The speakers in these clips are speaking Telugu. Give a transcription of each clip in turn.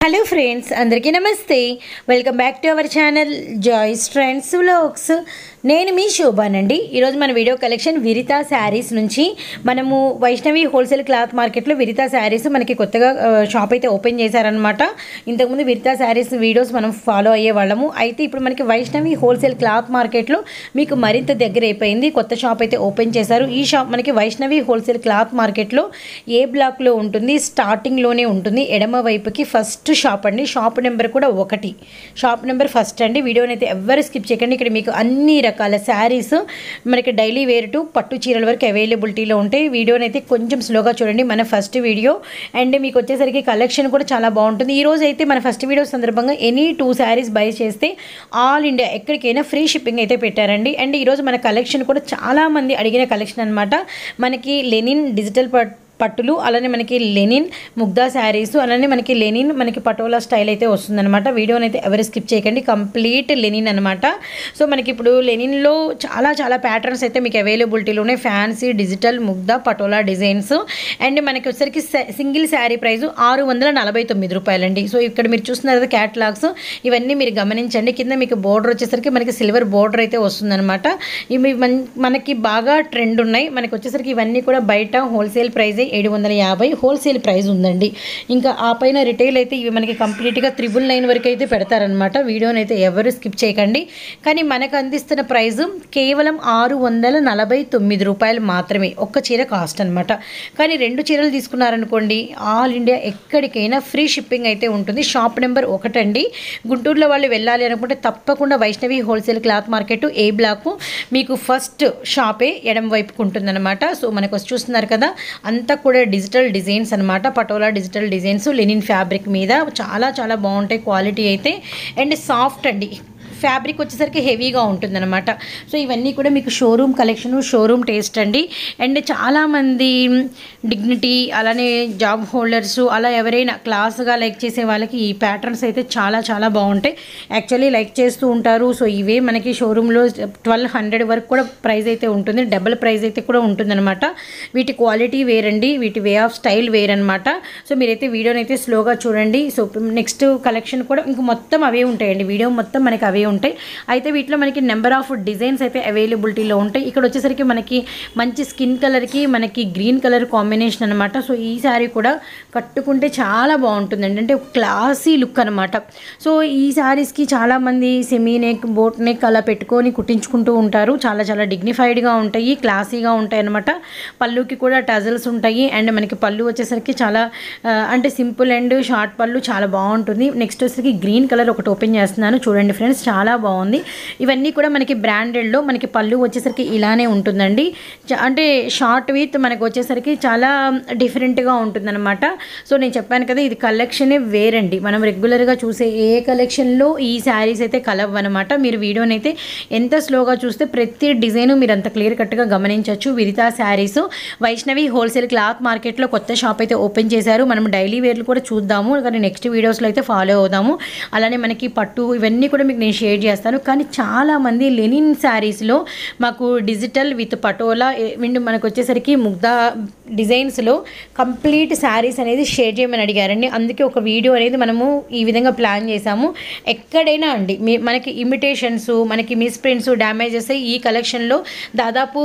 హలో ఫ్రెండ్స్ అందరికీ నమస్తే welcome back to our channel Joys friends vlogs నేను మీ శోభానండి ఈరోజు మన వీడియో కలెక్షన్ విరితా శారీస్ నుంచి మనము వైష్ణవి హోల్సేల్ క్లాత్ మార్కెట్లో విరితా శారీస్ మనకి కొత్తగా ఆ, షాప్ అయితే ఓపెన్ చేశారనమాట ఇంతకుముందు విరితా శారీస్ వీడియోస్ మనం ఫాలో అయ్యే వాళ్ళము అయితే ఇప్పుడు మనకి వైష్ణవి హోల్సేల్ క్లాత్ మార్కెట్లో మీకు మరింత దగ్గర అయిపోయింది కొత్త షాప్ అయితే ఓపెన్ చేశారు ఈ షాప్ మనకి వైష్ణవి హోల్సేల్ క్లాత్ మార్కెట్లో ఏ బ్లాక్లో ఉంటుంది స్టార్టింగ్లోనే ఉంటుంది ఎడమ వైపుకి ఫస్ట్ షాప్ అండి షాప్ నెంబర్ కూడా ఒకటి షాప్ నెంబర్ ఫస్ట్ అండి వీడియోని అయితే ఎవరు స్కిప్ చేయకండి ఇక్కడ మీకు అన్ని రకాల శారీస్ మనకి డైలీ వేర్ టు పట్టు చీరల వరకు అవైలబిలిటీలో ఉంటాయి వీడియోని అయితే కొంచెం స్లోగా చూడండి మన ఫస్ట్ వీడియో అండ్ మీకు వచ్చేసరికి కలెక్షన్ కూడా చాలా బాగుంటుంది ఈ రోజు అయితే మన ఫస్ట్ వీడియో సందర్భంగా ఎనీ టూ శారీస్ బై చేస్తే ఆల్ ఇండియా ఎక్కడికైనా ఫ్రీ షిప్పింగ్ అయితే పెట్టారండి అండ్ ఈరోజు మన కలెక్షన్ కూడా చాలా మంది అడిగిన కలెక్షన్ అనమాట మనకి లెనిన్ డిజిటల్ పట్ పట్టులు అలానే మనకి లెనిన్ ముగ్దా శారీస్ అలానే మనకి లెనిన్ మనకి పటోలా స్టైల్ అయితే వస్తుందన్నమాట వీడియోని అయితే ఎవరు స్కిప్ చేయకండి కంప్లీట్ లెనిన్ అనమాట సో మనకి ఇప్పుడు లెనిన్లో చాలా చాలా ప్యాటర్న్స్ అయితే మీకు అవైలబిలిటీలో ఉన్నాయి fancy digital Mugdha Patola designs and మనకి వచ్చరికి సింగిల్ శారీ ప్రైస్ ఆరు వందల నలభై తొమ్మిది రూపాయలండి సో ఇక్కడ మీరు చూస్తున్నారు కదా క్యాట్లాగ్స్ ఇవన్నీ మీరు గమనించండి కింద మీకు బోర్డర్ వచ్చేసరికి మనకి సిల్వర్ బోర్డర్ అయితే వస్తుందన్నమాట ఇవి మన్- మనకి బాగా ట్రెండ్ ఉన్నాయి మనకి వచ్చేసరికి ఇవన్నీ కూడా బయట హోల్సేల్ ప్రైజే ఏడు వందల యాభై హోల్సేల్ ప్రైస్ ఉందండి ఇంకా ఆ పైన రిటైల్ అయితే ఇవి మనకి కంప్లీట్గా త్రిబుల్ నైన్ వరకు అయితే పెడతారనమాట వీడియోని అయితే ఎవరు స్కిప్ చేయకండి కానీ మనకు అందిస్తున్న ప్రైస్ కేవలం ఆరు వందల నలభై తొమ్మిది రూపాయలు మాత్రమే ఒక్క చీర కాస్ట్ అనమాట కానీ రెండు చీరలు తీసుకున్నారనుకోండి ఆల్ ఇండియా ఎక్కడికైనా ఫ్రీ షిప్పింగ్ అయితే ఉంటుంది షాప్ నెంబర్ ఒకటండి గుంటూరులో వాళ్ళు వెళ్ళాలి అనుకుంటే తప్పకుండా Vaishnavi wholesale cloth market A block మీకు ఫస్ట్ షాపే ఎడం వైపుకు ఉంటుందన్నమాట సో మనకు వచ్చి చూస్తున్నారు కదా అంతా కూడా డిజిటల్ డిజైన్స్ అనమాట Patola digital designs linen fabric మీద చాలా చాలా బాగుంటాయి క్వాలిటీ అయితే అండ్ సాఫ్ట్ అండి ఫ్యాబ్రిక్ వచ్చేసరికి హెవీగా ఉంటుందన్నమాట సో ఇవన్నీ కూడా మీకు షోరూమ్ కలెక్షన్ షోరూమ్ టేస్ట్ అండి అండ్ చాలామంది డిగ్నిటీ అలానే జాబ్ హోల్డర్స్ అలా ఎవరైనా క్లాస్గా లైక్ చేసే వాళ్ళకి ఈ ప్యాటర్న్స్ అయితే చాలా చాలా బాగుంటాయి యాక్చువల్లీ లైక్ చేస్తూ ఉంటారు సో ఇవే మనకి షోరూంలో ట్వెల్వ్ హండ్రెడ్ వరకు కూడా ప్రైస్ అయితే ఉంటుంది డబుల్ ప్రైస్ అయితే కూడా ఉంటుందన్నమాట వీటి క్వాలిటీ వేరండి వీటి వే ఆఫ్ స్టైల్ వేరనమాట సో మీరైతే వీడియోని అయితే స్లోగా చూడండి సో నెక్స్ట్ కలెక్షన్ కూడా ఇంక మొత్తం అవే ఉంటాయండి వీడియో మొత్తం మనకి అవే ఉంటాయి అయితే వీటిలో మనకి నెంబర్ ఆఫ్ డిజైన్స్ అయితే అవైలబిలిటీలో ఉంటాయి ఇక్కడ వచ్చేసరికి మనకి మంచి స్కిన్ కలర్కి మనకి గ్రీన్ కలర్ కాంబినేషన్ అనమాట సో ఈ శారీ కూడా కట్టుకుంటే చాలా బాగుంటుందండి అంటే క్లాసీ లుక్ అనమాట సో ఈ శారీస్కి చాలామంది సెమీ నెక్ బోట్ నెక్ అలా పెట్టుకొని కుట్టించుకుంటూ ఉంటారు చాలా చాలా డిగ్నిఫైడ్గా ఉంటాయి క్లాసీగా ఉంటాయి అనమాట పళ్ళుకి కూడా టజల్స్ ఉంటాయి అండ్ మనకి పళ్ళు వచ్చేసరికి చాలా ఆ, అంటే సింపుల్ అండ్ షార్ట్ పళ్ళు చాలా బాగుంటుంది నెక్స్ట్ వచ్చేసరికి గ్రీన్ కలర్ ఒకటి ఓపెన్ చేస్తున్నాను చూడండి ఫ్రెండ్స్ చాలా బాగుంది ఇవన్నీ కూడా మనకి బ్రాండెడ్లో మనకి పళ్ళు వచ్చేసరికి ఇలానే ఉంటుందండి చ- అంటే షార్ట్ విత్ మనకు వచ్చేసరికి చాలా డిఫరెంట్గా ఉంటుందన్నమాట సో నేను చెప్పాను కదా ఇది కలెక్షనే వేరండి మనం రెగ్యులర్గా చూసే ఏ కలెక్షన్లో ఈ శారీస్ అయితే కలవ్ అనమాట మీరు వీడియోని అయితే ఎంత స్లోగా చూస్తే ప్రతి డిజైన్ మీరు అంత క్లియర్ కట్గా గమనించవచ్చు విరితా శారీస్ వైష్ణవి హోల్సేల్ క్లాత్ మార్కెట్లో కొత్త షాప్ అయితే ఓపెన్ చేశారు మనం డైలీ వేర్లు కూడా చూద్దాము కానీ నెక్స్ట్ వీడియోస్లో అయితే ఫాలో అవుదాము అలానే మనకి పట్టు ఇవన్నీ కూడా మీకు నేను షేర్ చేస్తాను కానీ చాలామంది లెనిన్ శారీస్లో మాకు డిజిటల్ విత్ పటోలా విండ్ మనకు వచ్చేసరికి ముగ్ధా డిజైన్స్లో కంప్లీట్ శారీస్ అనేది షేర్ చేయమని అడిగారండి అందుకే ఒక వీడియో అనేది మనము ఈ విధంగా ప్లాన్ చేసాము ఎక్కడైనా అండి మీ మనకి ఇమిటేషన్స్ మనకి మిస్ ప్రింట్స్ డ్యామేజెస్ ఈ కలెక్షన్లో దాదాపు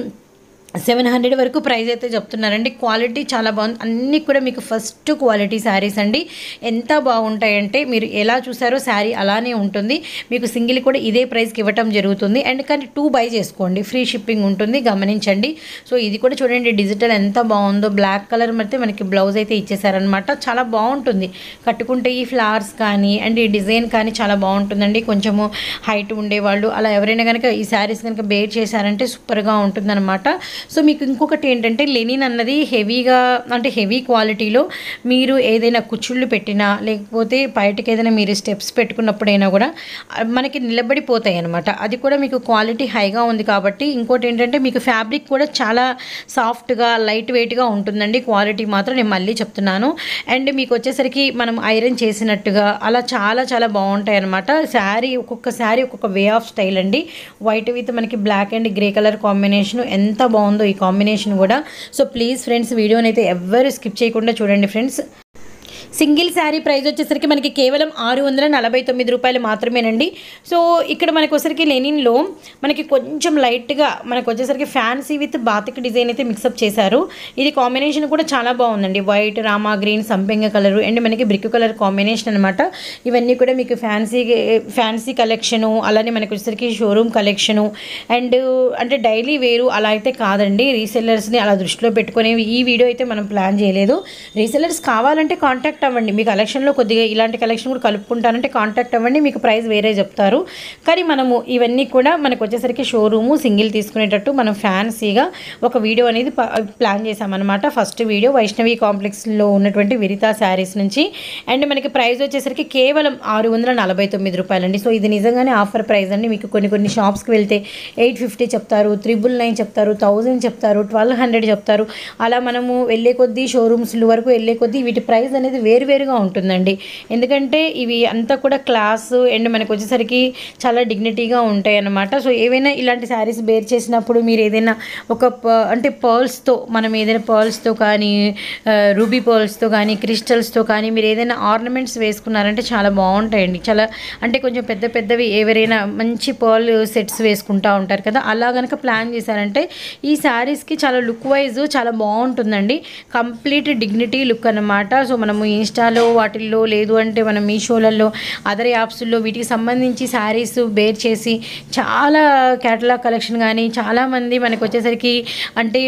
సెవెన్ హండ్రెడ్ వరకు ప్రైస్ అయితే చెప్తున్నారండి క్వాలిటీ చాలా బాగుంది అన్నీ కూడా మీకు ఫస్ట్ క్వాలిటీ శారీస్ అండి ఎంత బాగుంటాయంటే మీరు ఎలా చూసారో శారీ అలానే ఉంటుంది మీకు సింగిల్ కూడా ఇదే ప్రైస్కి ఇవ్వటం జరుగుతుంది అండ్ కానీ టూ బై చేసుకోండి ఫ్రీ షిప్పింగ్ ఉంటుంది గమనించండి సో ఇది కూడా చూడండి డిజిటల్ ఎంత బాగుందో బ్లాక్ కలర్ అయితే మనకి బ్లౌజ్ అయితే ఇచ్చేసారనమాట చాలా బాగుంటుంది కట్టుకుంటే ఈ ఫ్లవర్స్ కానీ అండ్ ఈ డిజైన్ కానీ చాలా బాగుంటుందండి కొంచెము హైట్ ఉండేవాళ్ళు అలా ఎవరైనా కనుక ఈ శారీస్ కనుక బేర్ చేశారంటే సూపర్గా ఉంటుందన్నమాట సో మీకు ఇంకొకటి ఏంటంటే లెనిన్ అన్నది హెవీగా అంటే హెవీ క్వాలిటీలో మీరు ఏదైనా కుచ్చుళ్ళు పెట్టినా లేకపోతే బయటకి ఏదైనా మీరు స్టెప్స్ పెట్టుకున్నప్పుడైనా కూడా ఆ, మనకి నిలబడిపోతాయి అనమాట అది కూడా మీకు క్వాలిటీ హైగా ఉంది కాబట్టి ఇంకోటి ఏంటంటే మీకు ఫ్యాబ్రిక్ కూడా చాలా సాఫ్ట్గా లైట్ వెయిట్గా ఉంటుందండి క్వాలిటీ మాత్రం నేను మళ్ళీ చెప్తున్నాను అండ్ మీకు వచ్చేసరికి మనం ఐరన్ చేసినట్టుగా అలా చాలా చాలా బాగుంటాయి అనమాట శారీ ఒక్కొక్క శారీ ఒక్కొక్క వే ఆఫ్ స్టైల్ అండి వైట్ విత్ మనకి black and grey colour combination ఎంత బాగుందో ఈ కాంబినేషన్ కూడా సో ప్లీజ్ ఫ్రెండ్స్ వీడియోని అయితే ఎవ్వరు స్కిప్ చేయకుండా చూడండి ఫ్రెండ్స్ సింగిల్ శారీ ప్రైస్ వచ్చేసరికి మనకి కేవలం ఆరు వందల నలభై తొమ్మిది రూపాయలు మాత్రమేనండి సో ఇక్కడ మనకు వచ్చేసరికి లెనిన్లో మనకి కొంచెం లైట్గా మనకు వచ్చేసరికి ఫ్యాన్సీ విత్ బాతిక్ డిజైన్ అయితే మిక్సప్ చేశారు ఇది కాంబినేషన్ కూడా చాలా బాగుందండి వైట్ రామా గ్రీన్ సంపెంగ కలర్ అండ్ మనకి బ్రిక్ కలర్ కాంబినేషన్ అనమాట ఇవన్నీ కూడా మీకు ఫ్యాన్సీ ఫ్యాన్సీ కలెక్షను అలానే మనకు వచ్చేసరికి షోరూమ్ కలెక్షను అండ్ అంటే డైలీ వేరు అలా అయితే కాదండి రీసెల్లర్స్ని అలా దృష్టిలో పెట్టుకుని ఈ వీడియో అయితే మనం ప్లాన్ చేయలేదు రీసెల్లర్స్ కావాలంటే కాంటాక్ట్ అవ్వండి మీ కలెక్షన్లో కొద్దిగా ఇలాంటి కలెక్షన్ కూడా కలుపుకుంటానంటే కాంటాక్ట్ అవ్వండి మీకు ప్రైస్ వేరే చెప్తారు కానీ మనము ఇవన్నీ కూడా మనకు వచ్చేసరికి షోరూము సింగిల్ తీసుకునేటట్టు మనం ఫ్యాన్సీగా ఒక వీడియో అనేది ప- ప్లాన్ చేసామన్నమాట ఫస్ట్ వీడియో వైష్ణవి కాంప్లెక్స్లో ఉన్నటువంటి విరితా శారీస్ నుంచి అండ్ మనకి ప్రైస్ వచ్చేసరికి కేవలం ఆరు వందల నలభై తొమ్మిది రూపాయలండి సో ఇది నిజంగానే ఆఫర్ ప్రైస్ అండి మీకు కొన్ని కొన్ని షాప్స్కి వెళ్తే ఎయిట్ ఫిఫ్టీ చెప్తారు త్రిబుల్ నైన్ చెప్తారు థౌజండ్ చెప్తారు ట్వెల్వ్ హండ్రెడ్ చెప్తారు అలా మనము వెళ్ళే కొద్దీ షోరూమ్స్ వరకు వెళ్ళే కొద్దీ వీటి ప్రైస్ అనేది వేరువేరుగా ఉంటుందండి ఎందుకంటే ఇవి అంతా కూడా క్లాస్ అండ్ మనకు వచ్చేసరికి చాలా డిగ్నిటీగా ఉంటాయి అన్నమాట సో ఏవైనా ఇలాంటి శారీస్ బేర్ చేసినప్పుడు మీరు ఏదైనా ఒక ప- అంటే పర్ల్స్తో మనం ఏదైనా పర్ల్స్తో కానీ రూబీ పర్ల్స్తో కానీ క్రిస్టల్స్తో కానీ మీరు ఏదైనా ఆర్నమెంట్స్ వేసుకున్నారంటే చాలా బాగుంటాయండి చాలా అంటే కొంచెం పెద్ద పెద్దవి ఎవరైనా మంచి పర్ల్ సెట్స్ వేసుకుంటా ఉంటారు కదా అలా కనుక ప్లాన్ చేశారంటే ఈ శారీస్కి చాలా లుక్ వైజ్ చాలా బాగుంటుందండి కంప్లీట్ డిగ్నిటీ లుక్ అన్నమాట సో మనము ఇన్స్టాలో వాటిల్లో లేదు అంటే మనం మీషోలలో అదర్ యాప్స్లో వీటికి సంబంధించి శారీస్ బేర్ చేసి చాలా క్యాటలాగ్ కలెక్షన్ కానీ చాలామంది మనకు వచ్చేసరికి అంటే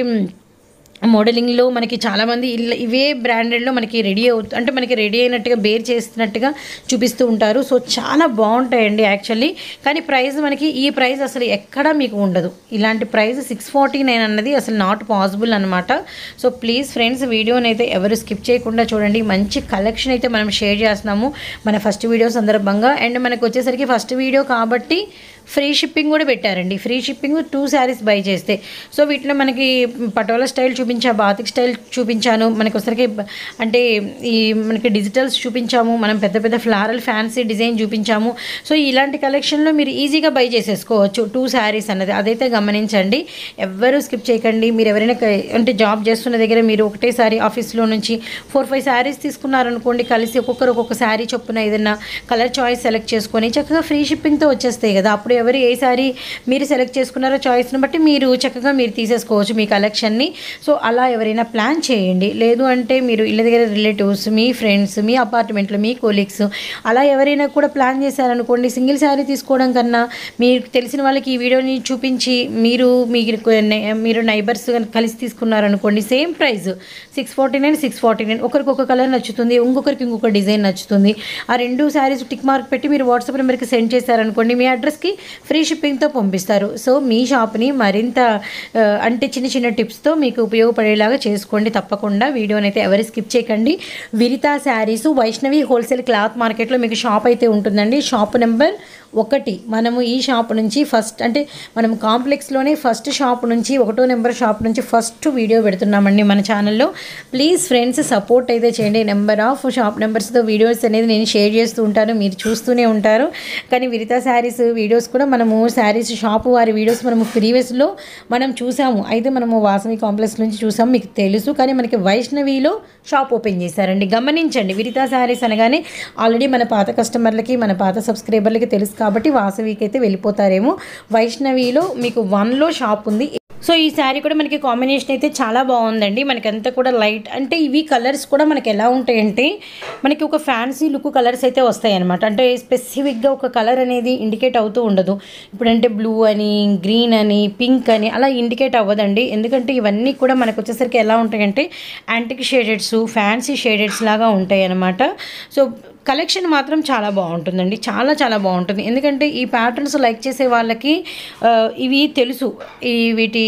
మోడలింగ్లో మనకి చాలామంది ఇల్ల ఇవే బ్రాండెడ్లో మనకి రెడీ అవుతు అంటే మనకి రెడీ అయినట్టుగా బేర్ చేస్తున్నట్టుగా చూపిస్తూ ఉంటారు సో చాలా బాగుంటాయండి యాక్చువల్లీ కానీ ప్రైస్ మనకి ఈ ప్రైస్ అసలు ఎక్కడా మీకు ఉండదు ఇలాంటి ప్రైస్ సిక్స్ ఫార్టీ నైన్ అన్నది అసలు నాట్ పాసిబుల్ అనమాట సో ప్లీజ్ ఫ్రెండ్స్ వీడియోని అయితే ఎవరు స్కిప్ చేయకుండా చూడండి మంచి కలెక్షన్ అయితే మనం షేర్ చేస్తున్నాము మన ఫస్ట్ వీడియో సందర్భంగా అండ్ మనకు వచ్చేసరికి ఫస్ట్ వీడియో కాబట్టి ఫ్రీ షిప్పింగ్ కూడా పెట్టారండి free shipping two saris buy చేస్తే సో వీటిలో మనకి పటోలా స్టైల్ చూపించా బాతిక్ స్టైల్ చూపించాను మనకి వచ్చరికి అంటే ఈ మనకి డిజిటల్స్ చూపించాము మనం పెద్ద పెద్ద ఫ్లారల్ ఫ్యాన్సీ డిజైన్ చూపించాము సో ఇలాంటి కలెక్షన్లో మీరు ఈజీగా బై చేసేసుకోవచ్చు టూ శారీస్ అన్నది అదైతే గమనించండి ఎవ్వరూ స్కిప్ చేయకండి మీరు ఎవరైనా క- అంటే జాబ్ చేస్తున్న దగ్గర మీరు ఒకటేసారి ఆఫీస్లో నుంచి ఫోర్ ఫైవ్ శారీస్ తీసుకున్నారనుకోండి కలిసి ఒక్కొక్కరు ఒక్కొక్క శారీ చొప్పున ఏదైనా కలర్ చాయిస్ సెలెక్ట్ చేసుకొని చక్కగా ఫ్రీ షిప్పింగ్తో వచ్చేస్తాయి కదా అప్పుడు ఎవరు ఏ శారీ మీరు సెలెక్ట్ చేసుకున్నారో చాయిస్ని బట్టి మీరు చక్కగా మీరు తీసేసుకోవచ్చు మీ కలెక్షన్ని సో అలా ఎవరైనా ప్లాన్ చేయండి లేదు అంటే మీరు ఇళ్ళ దగ్గర రిలేటివ్స్ మీ ఫ్రెండ్స్ మీ అపార్ట్మెంట్లో మీ కొలీగ్స్ అలా ఎవరైనా కూడా ప్లాన్ చేశారనుకోండి సింగిల్ శారీ తీసుకోవడం కన్నా మీకు తెలిసిన వాళ్ళకి ఈ వీడియోని చూపించి మీరు మీరు మీరు నైబర్స్ కలిసి తీసుకున్నారనుకోండి same price six forty nine six forty nine ఒకరికి ఒక కలర్ నచ్చుతుంది ఇంకొకరికి ఇంకొక డిజైన్ నచ్చుతుంది ఆ రెండు శారీస్ టిక్ మార్క్ పెట్టి మీరు వాట్సాప్ నెంబర్కి సెండ్ చేశారనుకోండి మీ అడ్రస్కి ఫ్రీ షిప్పింగ్తో పంపిస్తారు సో మీ షాప్ని మరింత ఆ, అంటే చిన్న చిన్న టిప్స్తో మీకు ఉపయోగపడేలాగా చేసుకోండి తప్పకుండా వీడియోని అయితే ఎవరు స్కిప్ చేయకండి విరితా శారీస్ వైష్ణవి హోల్సేల్ క్లాత్ మార్కెట్లో మీకు షాప్ అయితే ఉంటుందండి షాప్ నెంబర్ ఒకటి మనము ఈ షాప్ నుంచి ఫస్ట్ అంటే మనం కాంప్లెక్స్లోనే ఫస్ట్ షాప్ నుంచి ఒకటో నెంబర్ షాప్ నుంచి ఫస్ట్ వీడియో పెడుతున్నామండి మన ఛానల్లో ప్లీజ్ ఫ్రెండ్స్ సపోర్ట్ అయితే చేయండి నెంబర్ ఆఫ్ షాప్ నెంబర్స్తో వీడియోస్ అనేది నేను షేర్ చేస్తూ ఉంటాను మీరు చూస్తూనే ఉంటారు కానీ విరితా శారీస్ వీడియోస్ కూడా మనము శారీస్ షాప్ వారి వీడియోస్ మనము ప్రీవియస్లో మనం చూసాము అయితే మనము వాసవి కాంప్లెక్స్ నుంచి చూసాము మీకు తెలుసు కానీ మనకి వైష్ణవిలో షాప్ ఓపెన్ చేశారండి గమనించండి విరితా శారీస్ అనగానే ఆల్రెడీ మన పాత కస్టమర్లకి మన పాత సబ్స్క్రైబర్లకి తెలుసు కాబట్టి వాసవికి అయితే వెళ్ళిపోతారేమో వైష్ణవిలో మీకు వన్లో షాప్ ఉంది సో ఈ శారీ కూడా మనకి కాంబినేషన్ అయితే చాలా బాగుందండి మనకంతా కూడా లైట్ అంటే ఇవి కలర్స్ కూడా మనకి ఎలా ఉంటాయంటే మనకి ఒక ఫ్యాన్సీ లుక్ కలర్స్ అయితే వస్తాయి అనమాట అంటే స్పెసిఫిక్గా ఒక కలర్ అనేది ఇండికేట్ అవుతూ ఉండదు ఇప్పుడంటే బ్లూ అని గ్రీన్ అని పింక్ అని అలా ఇండికేట్ అవ్వదండి ఎందుకంటే ఇవన్నీ కూడా మనకు వచ్చేసరికి ఎలా ఉంటాయంటే యాంటిక్ షేడెడ్స్ ఫ్యాన్సీ షేడెడ్స్ లాగా ఉంటాయి అనమాట సో కలెక్షన్ మాత్రం చాలా బాగుంటుందండి చాలా చాలా బాగుంటుంది ఎందుకంటే ఈ ప్యాటర్న్స్ లైక్ చేసే వాళ్ళకి ఆ, ఇవి తెలుసు ఈ వీటి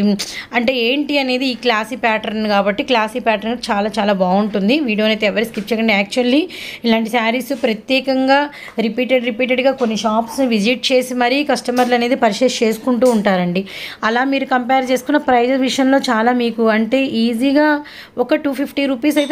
అంటే ఏంటి అనేది ఈ క్లాసీ ప్యాటర్న్ కాబట్టి క్లాసీ ప్యాటర్న్ చాలా చాలా బాగుంటుంది వీడియోని అయితే ఎవరు స్కిప్ చేయకండి యాక్చువల్లీ ఇలాంటి శారీస్ ప్రత్యేకంగా రిపీటెడ్ రిపీటెడ్గా కొన్ని షాప్స్ విజిట్ చేసి మరీ కస్టమర్లు అనేది పర్చేస్ చేసుకుంటూ ఉంటారండి అలా మీరు కంపేర్ చేసుకున్న ప్రైజెస్ విషయంలో చాలా మీకు అంటే ఈజీగా ఒక టూ ఫిఫ్టీ రూపీస్ అయితే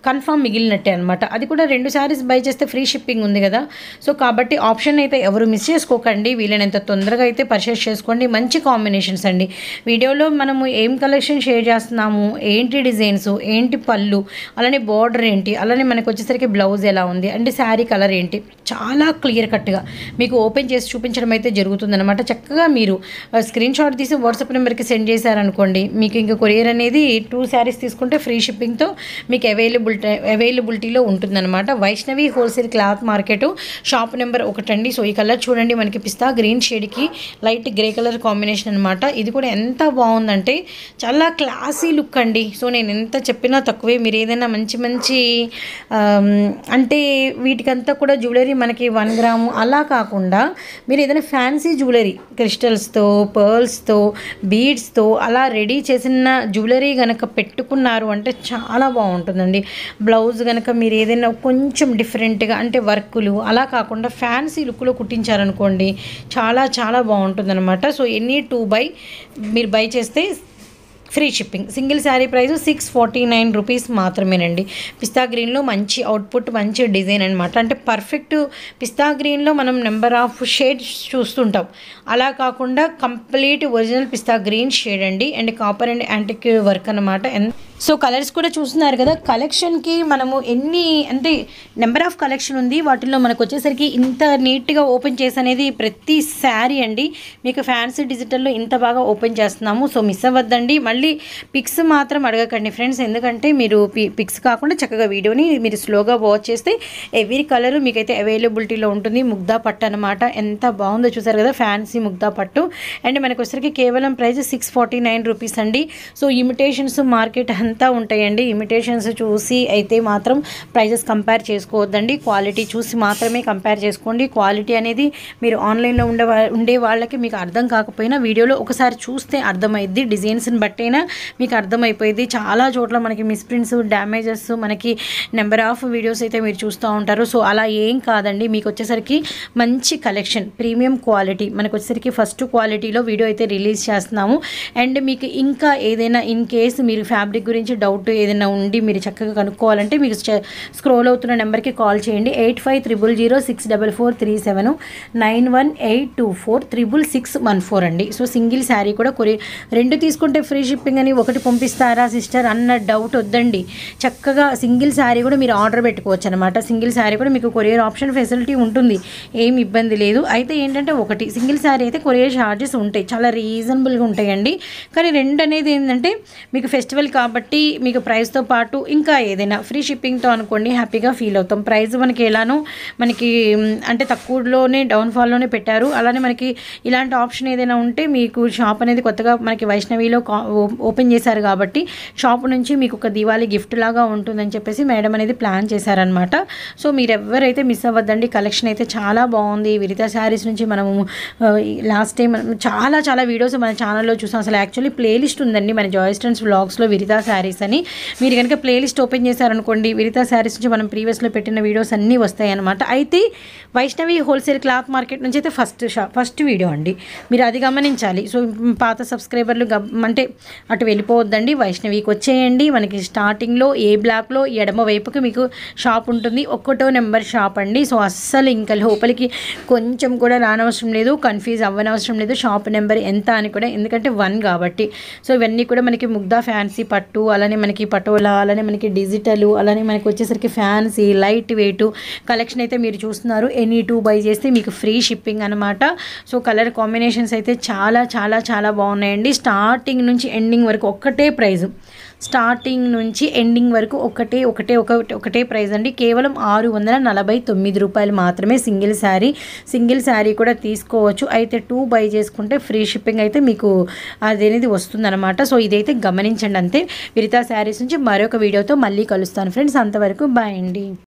కన్ఫామ్ మిగిలినట్టే అనమాట అది కూడా రెండు శారీస్ బై చేస్తే ఫ్రీ షిప్పింగ్ ఉంది కదా సో కాబట్టి ఆప్షన్ అయితే ఎవరు మిస్ చేసుకోకండి వీలైనంత తొందరగా అయితే పర్చేస్ చేసుకోండి మంచి కాంబినేషన్స్ అండి వీడియోలో మనము ఏం కలెక్షన్ షేర్ చేస్తున్నాము ఏంటి డిజైన్స్ ఏంటి పళ్ళు అలానే బార్డర్ ఏంటి అలానే మనకు వచ్చేసరికి బ్లౌజ్ ఎలా ఉంది అంటే శారీ కలర్ ఏంటి చాలా క్లియర్ కట్గా మీకు ఓపెన్ చేసి చూపించడం అయితే జరుగుతుందన్నమాట చక్కగా మీరు స్క్రీన్ షాట్ తీసి వాట్సాప్ నెంబర్కి సెండ్ చేశారనుకోండి మీకు ఇంకా కొరియర్ అనేది టూ శారీస్ తీసుకుంటే ఫ్రీ షిప్పింగ్తో మీకు అవైలబిలిటీ అవైలబిలిటీలో ఉంటుందన్నమాట Vaishnavi wholesale cloth market shop number ఒకటండి సో ఈ కలర్ చూడండి మనకి పిస్తా గ్రీన్ షేడ్కి లైట్ గ్రే కలర్ కాంబినేషన్ అనమాట ఇది కూడా ఎంత బాగుందంటే చాలా క్లాసీ లుక్ అండి సో నేను ఎంత చెప్పినా తక్కువే మీరు ఏదైనా మంచి మంచి ఆమ్, అంటే వీటికంతా కూడా జ్యువెలరీ మనకి వన్ గ్రాము అలా కాకుండా మీరు ఏదైనా ఫ్యాన్సీ జ్యువెలరీ క్రిస్టల్స్తో పర్ల్స్తో బీడ్స్తో అలా రెడీ చేసిన జ్యువెలరీ కనుక పెట్టుకున్నారు అంటే చాలా బాగుంటుందండి బ్లౌజ్ కనుక మీరు ఏదైనా కొంచెం డిఫరెంట్గా అంటే వర్కులు అలా కాకుండా ఫ్యాన్సీ లుక్లో కుట్టించారనుకోండి చాలా చాలా బాగుంటుందన్నమాట సో ఎనీ టూ బై మీరు బై చేస్తే free shipping single sari price six forty nine rupees మాత్రమేనండి పిస్తా గ్రీన్లో మంచి అవుట్పుట్ మంచి డిజైన్ అనమాట అంటే పర్ఫెక్ట్ పిస్తా గ్రీన్లో మనం నెంబర్ ఆఫ్ షేడ్స్ చూస్తుంటాం అలా కాకుండా కంప్లీట్ ఒరిజినల్ పిస్తా గ్రీన్ షేడ్ అండి and copper and antique work అనమాట సో కలర్స్ కూడా చూస్తున్నారు కదా కలెక్షన్కి మనము ఎన్ని అంటే నెంబర్ ఆఫ్ కలెక్షన్ ఉంది వాటిల్లో మనకు వచ్చేసరికి ఇంత నీట్గా ఓపెన్ చేసి అనేది ప్రతి శారీ అండి మీకు ఫ్యాన్సీ డిజిటల్లో ఇంత బాగా ఓపెన్ చేస్తున్నాము సో మిస్ అవ్వద్దండి మళ్ళీ పిక్స్ మాత్రం అడగకండి ఫ్రెండ్స్ ఎందుకంటే మీరు పి పిక్స్ కాకుండా చక్కగా వీడియోని మీరు స్లోగా వాచ్ చేస్తే ఎవ్రీ కలర్ మీకైతే అవైలబిలిటీలో ఉంటుంది ముగ్దా పట్టు అనమాట ఎంత బాగుందో చూసారు కదా ఫ్యాన్సీ ముగ్దా పట్టు అండ్ మనకు వచ్చేసరికి కేవలం price six forty nine rupees అండి సో ఇమిటేషన్స్ మార్కెట్ అంతా ఉంటాయండి ఇమిటేషన్స్ చూసి అయితే మాత్రం ప్రైజెస్ కంపేర్ చేసుకోవద్దండి క్వాలిటీ చూసి మాత్రమే కంపేర్ చేసుకోండి క్వాలిటీ అనేది మీరు ఆన్లైన్లో ఉండే వా- ఉండే వాళ్ళకి మీకు అర్థం కాకపోయినా వీడియోలో ఒకసారి చూస్తే అర్థమైద్ది డిజైన్స్ని బట్టైనా మీకు అర్థమైపోయింది చాలా చోట్ల మనకి మిస్ప్రింట్స్ డ్యామేజెస్ మనకి నెంబర్ ఆఫ్ వీడియోస్ అయితే మీరు చూస్తూ ఉంటారు సో అలా ఏం కాదండి మీకు వచ్చేసరికి మంచి కలెక్షన్ ప్రీమియం క్వాలిటీ మనకు వచ్చేసరికి ఫస్ట్ క్వాలిటీలో వీడియో అయితే రిలీజ్ చేస్తున్నాము అండ్ మీకు ఇంకా ఏదైనా ఇన్ కేస్ మీరు ఫ్యాబ్రిక్ గురించి డౌట్ ఏదైనా ఉండి మీరు చక్కగా కనుక్కోవాలంటే మీకు స్క్రోల్ అవుతున్న నెంబర్కి కాల్ చేయండి eight five triple zero six double four three seven nine one eight two four triple six one four అండి సో సింగిల్ శారీ కూడా కొరి రెండు తీసుకుంటే ఫ్రీ షిప్పింగ్ అని ఒకటి పంపిస్తారా సిస్టర్ అన్న డౌట్ వద్దండి చక్కగా సింగిల్ శారీ కూడా మీరు ఆర్డర్ పెట్టుకోవచ్చు అనమాట సింగిల్ శారీ కూడా మీకు కొరియర్ ఆప్షన్ ఫెసిలిటీ ఉంటుంది ఏం ఇబ్బంది లేదు అయితే ఏంటంటే ఒకటి సింగిల్ శారీ అయితే కొరియర్ ఛార్జెస్ ఉంటాయి చాలా రీజనబుల్గా ఉంటాయండి కానీ రెండు అనేది ఏంటంటే మీకు ఫెస్టివల్ కాబట్టి మీకు ప్రైస్తో పాటు ఇంకా ఏదైనా ఫ్రీ షిప్పింగ్తో అనుకోండి హ్యాపీగా ఫీల్ అవుతాం ప్రైస్ మనకి ఎలానో మనకి మ్, అంటే తక్కువలోనే డౌన్ఫాల్లోనే పెట్టారు అలానే మనకి ఇలాంటి ఆప్షన్ ఏదైనా ఉంటే మీకు షాప్ అనేది కొత్తగా మనకి వైష్ణవిలో కా- ఓ- ఓపెన్ చేశారు కాబట్టి షాప్ నుంచి మీకు ఒక దివాళీ గిఫ్ట్ లాగా ఉంటుందని చెప్పేసి మేడం అనేది ప్లాన్ చేశారనమాట సో మీరు ఎవరైతే మిస్ అవ్వద్దండి కలెక్షన్ అయితే చాలా బాగుంది విరిత శారీస్ నుంచి మనము లాస్ట్ టైం మనం చాలా చాలా వీడియోస్ మన ఛానల్లో చూసాం అసలు యాక్చువల్లీ ప్లేలిస్ట్ ఉందండి మన జాయిస్టన్స్ వ్లాగ్స్లో విరితా శారీస్ అని మీరు కనుక ప్లేలిస్ట్ ఓపెన్ చేశారనుకోండి విరితా శారీస్ నుంచి మనం ప్రీవియస్లో పెట్టిన వీడియోస్ అన్నీ వస్తాయి అనమాట అయితే వైష్ణవి హోల్సేల్ క్లాత్ మార్కెట్ నుంచి అయితే ఫస్ట్ షా ఫస్ట్ వీడియో అండి మీరు అది గమనించాలి సో పాత సబ్స్క్రైబర్లు గమ్ అంటే అటు వెళ్ళిపోవద్దండి వైష్ణవికి వచ్చేయండి మనకి స్టార్టింగ్లో ఏ బ్లాక్లో ఎడమ వైపుకి మీకు షాప్ ఉంటుంది ఒక్కటో నెంబర్ షాప్ అండి సో అస్సలు ఇంకా లోపలికి కొంచెం కూడా రానవసరం లేదు కన్ఫ్యూజ్ అవ్వనవసరం లేదు షాప్ నెంబర్ ఎంత అని కూడా ఎందుకంటే వన్ కాబట్టి సో ఇవన్నీ కూడా మనకి ముగ్ధా ఫ్యాన్సీ పట్టు అలానే మనకి పటోలా అలానే మనకి డిజిటల్ అలానే మనకి వచ్చేసరికి ఫ్యాన్సీ లైట్ వెయిట్ కలెక్షన్ అయితే మీరు చూస్తున్నారు ఎనీ టూ బై చేస్తే మీకు ఫ్రీ షిప్పింగ్ అనమాట సో కలర్ కాంబినేషన్స్ అయితే చాలా చాలా చాలా బాగున్నాయండి స్టార్టింగ్ నుంచి ఎండింగ్ వరకు ఒక్కటే ప్రైస్ స్టార్టింగ్ నుంచి ఎండింగ్ వరకు ఒకటే ఒకటే ఒక ఒకటే ప్రైస్ అండి కేవలం ఆరు వందల నలభై తొమ్మిది రూపాయలు మాత్రమే సింగిల్ శారీ సింగిల్ శారీ కూడా తీసుకోవచ్చు అయితే టూ బై చేసుకుంటే ఫ్రీ షిప్పింగ్ అయితే మీకు అది అనేది వస్తుందన్నమాట సో ఇదైతే గమనించండి అంతే విరితా శారీస్ నుంచి మరొక వీడియోతో మళ్ళీ కలుస్తాను ఫ్రెండ్స్ అంతవరకు బాయ్ అండి